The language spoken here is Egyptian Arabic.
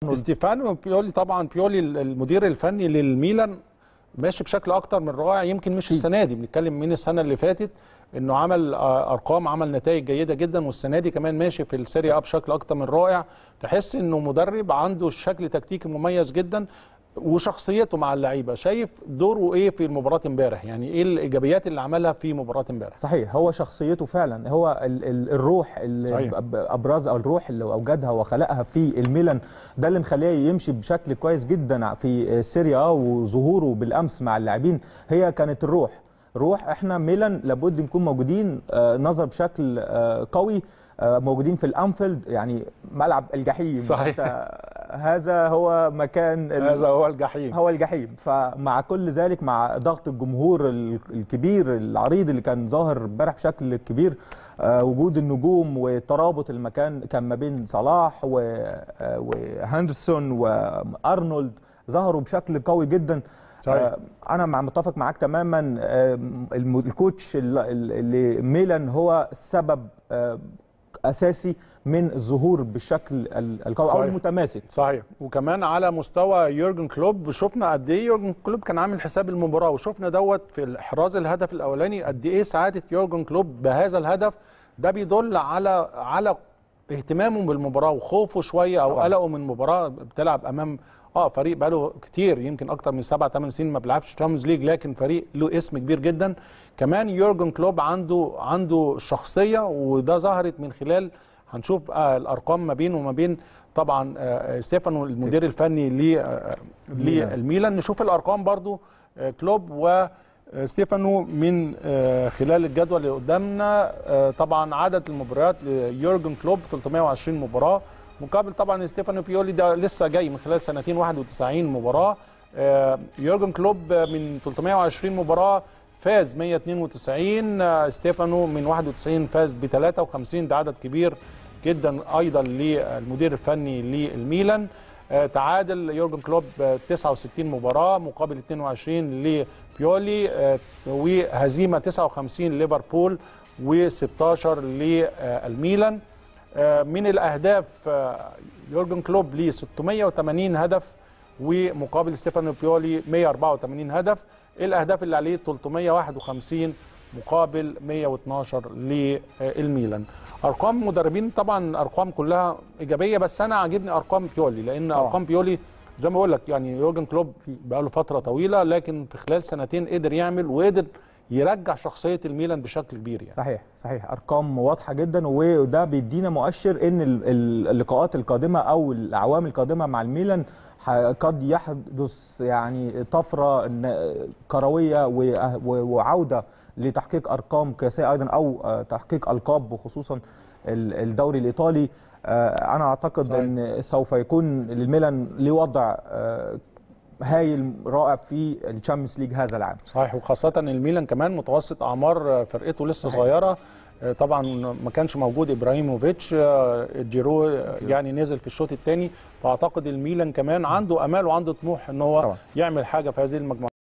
ستيفانو بيولي طبعا بيولي المدير الفني للميلان ماشي بشكل اكتر من رائع يمكن مش السنه دي بنتكلم من السنه اللي فاتت انه عمل آه، ارقام عمل نتائج جيده جدا والسنه دي كمان ماشي في السيريا اب بشكل اكتر من رائع تحس انه مدرب عنده شكل تكتيكي مميز جدا وشخصيته مع اللعيبه شايف دوره ايه في مباراه امبارح يعني ايه الايجابيات اللي عملها في مباراه امبارح صحيح هو شخصيته فعلا هو ال ال الروح اللي صحيح. أب- ابرز او الروح اللي اوجدها وخلقها في الميلان ده اللي مخليه يمشي بشكل كويس جدا في السيريا آ وظهوره بالامس مع اللاعبين هي كانت الروح روح احنا ميلان لابد نكون موجودين آه، نظر بشكل آه، قوي آه، موجودين في الانفيلد يعني ملعب الجحيم صحيح. حتى هذا هو مكان ال- هذا هو الجحيم هو الجحيم فمع كل ذلك مع ضغط الجمهور ال- الكبير العريض اللي كان ظاهر امبارح بشكل كبير آه، وجود النجوم وترابط المكان كان ما بين صلاح و- آه، وهندرسون وارنولد ظهروا بشكل قوي جدا صحيح. آه، انا مع متفق معاك تماما آه، الم- الكوتش ال- ال- اللي ميلان هو سبب آه، اساسي من الظهور بالشكل ال- القوي او صحيح. المتماسك صحيح وكمان على مستوى يورجن كلوب شفنا قد ايه يورجن كلوب كان عامل حساب المباراه وشفنا دوت في احراز الهدف الاولاني قد ايه سعاده يورجن كلوب بهذا الهدف ده بيدل على على اهتمامه بالمباراه وخوفه شويه او طبعاً. قلقه من مباراه بتلعب امام اه فريق بقاله كتير يمكن اكتر من سبع ثمان سنين ما بيلعبش تشامبيونز ليج لكن فريق له اسم كبير جدا كمان يورجن كلوب عنده عنده شخصيه وده ظهرت من خلال هنشوف آه الارقام ما بينه وما بين طبعا آه ستيفانو المدير الفني ل- آه، للميلان نشوف الارقام برضو آه كلوب وستيفانو من آه خلال الجدول اللي قدامنا آه طبعا عدد المباريات ليورجن كلوب 320 مباراه مقابل طبعا ستيفانو بيولي ده لسه جاي من خلال سنتين 91 مباراه آه يورجن كلوب من 320 مباراه فاز 192 آه، ستيفانو من 91 فاز ب 53 ده عدد كبير جدا ايضا للمدير الفني للميلان آه، تعادل يورجن كلوب آه، 69 مباراه مقابل 22 لبيولي آه، وهزيمه 59 ليفربول و16 للميلان آه، من الاهداف آه، يورجن كلوب ليه 680 هدف ومقابل ستيفانو بيولي 184 هدف الاهداف اللي عليه 351 مقابل 112 للميلان ارقام مدربين طبعا ارقام كلها ايجابيه بس انا عاجبني ارقام بيولي لان طبعاً. ارقام بيولي زي ما بقول لك يعني يورجن كلوب بقى له فتره طويله لكن في خلال سنتين قدر يعمل وقدر يرجع شخصيه الميلان بشكل كبير يعني صحيح صحيح ارقام واضحه جدا وده بيدينا مؤشر ان ال- ال- اللقاءات القادمه او الاعوام القادمه مع الميلان ح- قد يحدث يعني طفره ن- كرويه و- و- وعوده لتحقيق ارقام قياسيه ايضا او آه، تحقيق القاب وخصوصا ال- الدوري الايطالي آه، انا اعتقد صحيح. ان سوف يكون للميلان له وضع آه، هايل رائع في الشامبيونز ليج هذا العام صحيح وخاصة الميلان كمان متوسط أعمار فرقته لسه صحيح. صغيرة آه، طبعا ما كانش موجود ابراهيموفيتش آه، جيرو آه، يعني نزل في الشوط الثاني فاعتقد الميلان كمان عنده امال وعنده طموح ان هو طبعا. يعمل حاجه في هذه المجموعه